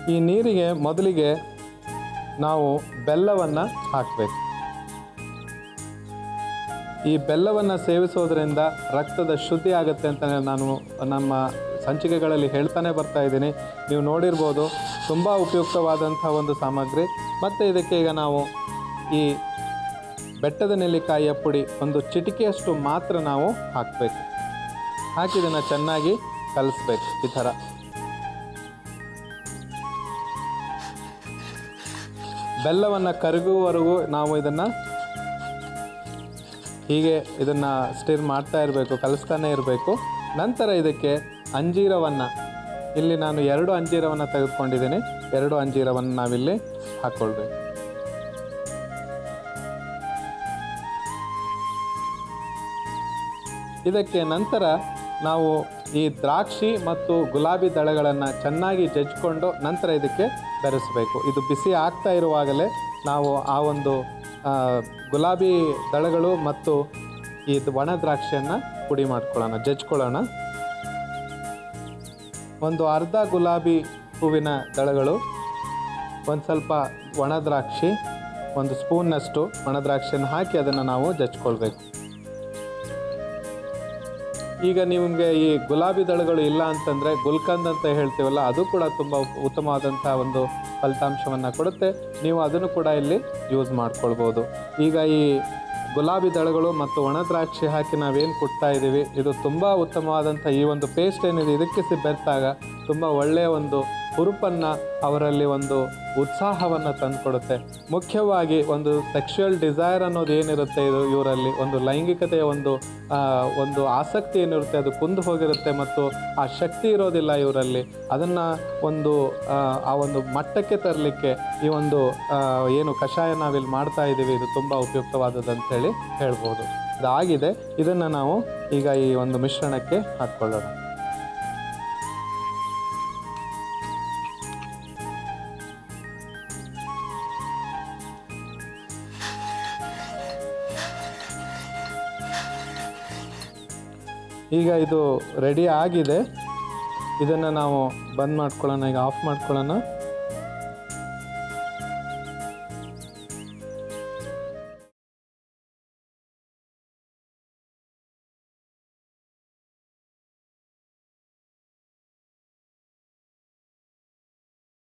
ಈ ನೀರಿಗೆ ಮೊದಲಿಗೆ ನಾವು ಬೆಲ್ಲವನ್ನು ಹಾಕಬೇಕು ಈ ಬೆಲ್ಲವನ್ನು ಸೇವಿಸೋದ್ರಿಂದ ರಕ್ತದ ಶುದ್ಧಿ ಆಗುತ್ತೆ ಅಂತ ನಾನು ನಮ್ಮ ಸಂಚಿಕೆಗಳಲ್ಲಿ ಹೇಳ್ತಾನೆ ಬರ್ತಾ ಇದ್ದೀನಿ ನೀವು ನೋಡಿರ್ಬೋದು ತುಂಬ ಉಪಯುಕ್ತವಾದಂಥ ಒಂದು ಸಾಮಗ್ರಿ ಮತ್ತು ಇದಕ್ಕೆ ಈಗ ನಾವು ಈ ಬೆಟ್ಟದ ನೆಲ್ಲಿಕಾಯಿಯ ಪುಡಿ ಒಂದು ಚಿಟಿಕೆಯಷ್ಟು ಮಾತ್ರ ನಾವು ಹಾಕಬೇಕು ಹಾಕಿ ಇದನ್ನು ಚೆನ್ನಾಗಿ ಕಲಿಸ್ಬೇಕು ಈ ಥರ ಬೆಲ್ಲವನ್ನು ಕರಗುವವರೆಗೂ ನಾವು ಇದನ್ನು ಹೀಗೆ ಇದನ್ನು ಸ್ಟಿರ್ ಮಾಡ್ತಾ ಇರಬೇಕು ಕಲಿಸ್ತಾನೆ ಇರಬೇಕು ನಂತರ ಇದಕ್ಕೆ ಅಂಜೀರವನ್ನು ಇಲ್ಲಿ ನಾನು ಎರಡು ಅಂಜೀರವನ್ನು ತೆಗೆದುಕೊಂಡಿದ್ದೀನಿ ಎರಡು ಅಂಜೀರವನ್ನು ನಾವಿಲ್ಲಿ ಹಾಕ್ಕೊಳ್ಬೇಕು ಇದಕ್ಕೆ ನಂತರ ನಾವು ಈ ದ್ರಾಕ್ಷಿ ಮತ್ತು ಗುಲಾಬಿ ದಳಗಳನ್ನು ಚೆನ್ನಾಗಿ ಜಜ್ಕೊಂಡು ನಂತರ ಇದಕ್ಕೆ ಬೆರೆಸಬೇಕು ಇದು ಬಿಸಿ ಆಗ್ತಾ ಇರುವಾಗಲೇ ನಾವು ಆ ಒಂದು ಆ, ಗುಲಾಬಿ ದಳಗಳು ಮತ್ತು ಈ ಒಣ ದ್ರಾಕ್ಷಿಯನ್ನು ಪುಡಿ ಮಾಡ್ಕೊಳ್ಳೋಣ ಜಜ್ಕೊಳ್ಳೋಣ ಒಂದು ಅರ್ಧ ಗುಲಾಬಿ ಹೂವಿನ ದಳಗಳು ಒಂದು ಸ್ವಲ್ಪ ಒಣ ದ್ರಾಕ್ಷಿ ಒಂದು ಸ್ಪೂನ್ನಷ್ಟು ಒಣ ದ್ರಾಕ್ಷಿಯನ್ನು ಹಾಕಿ ಅದನ್ನು ನಾವು ಜಜ್ಕೊಳ್ಬೇಕು ಈಗ ನಿಮಗೆ ಈ ಗುಲಾಬಿ ದಳಗಳು ಇಲ್ಲ ಅಂತಂದರೆ ಗುಲ್ಕಂದ್ ಅಂತ ಹೇಳ್ತೀವಲ್ಲ ಅದು ಕೂಡ ತುಂಬ ಉಪ್- ಉತ್ತಮವಾದಂಥ ಒಂದು ಫಲಿತಾಂಶವನ್ನು ಕೊಡುತ್ತೆ ನೀವು ಅದನ್ನು ಕೂಡ ಇಲ್ಲಿ ಯೂಸ್ ಮಾಡ್ಕೊಳ್ಬೋದು ಈಗ ಈ ಗುಲಾಬಿ ದಳಗಳು ಮತ್ತು ಒಣ ದ್ರಾಕ್ಷಿ ಹಾಕಿ ನಾವೇನು ಕೊಡ್ತಾ ಇದ್ದೀವಿ ಇದು ತುಂಬ ಉತ್ತಮವಾದಂಥ ಈ ಒಂದು ಪೇಸ್ಟ್ ಏನಿದೆ ಇದಕ್ಕೆ ಸಿ ಬೆರೆತಾಗ ತುಂಬ ಒಳ್ಳೆಯ ಒಂದು ಹುರುಪನ್ನು ಅವರಲ್ಲಿ ಒಂದು ಉತ್ಸಾಹವನ್ನು ತಂದುಕೊಡುತ್ತೆ ಮುಖ್ಯವಾಗಿ ಒಂದು ಸೆಕ್ಷುವಲ್ ಡಿಸೈರ್ ಅನ್ನೋದು ಏನಿರುತ್ತೆ ಇದು ಇವರಲ್ಲಿ ಒಂದು ಲೈಂಗಿಕತೆಯ ಒಂದು ಆ, ಒಂದು ಆಸಕ್ತಿ ಏನಿರುತ್ತೆ ಅದು ಕುಂದು ಹೋಗಿರುತ್ತೆ ಮತ್ತು ಆ ಶಕ್ತಿ ಇರೋದಿಲ್ಲ ಇವರಲ್ಲಿ ಅದನ್ನು ಒಂದು ಆ, ಆ ಒಂದು ಮಟ್ಟಕ್ಕೆ ತರಲಿಕ್ಕೆ ಈ ಒಂದು ಆ, ಏನು ಕಷಾಯ ನಾವಿಲ್ಲಿ ಮಾಡ್ತಾ ಇದ್ದೀವಿ ಇದು ತುಂಬ ಉಪಯುಕ್ತವಾದದ್ದು ಅಂತೇಳಿ ಹೇಳ್ಬೋದು ಇದಾಗಿದೆ ಇದನ್ನು ನಾವು ಈಗ ಈ ಒಂದು ಮಿಶ್ರಣಕ್ಕೆ ಹಾಕ್ಕೊಳ್ಳೋಣ ಈಗ ಇದು ರೆಡಿ ಆಗಿದೆ ಇದನ್ನು ನಾವು ಬಂದ್ ಮಾಡ್ಕೊಳ್ಳೋಣ ಈಗ ಆಫ್ ಮಾಡ್ಕೊಳ್ಳೋಣ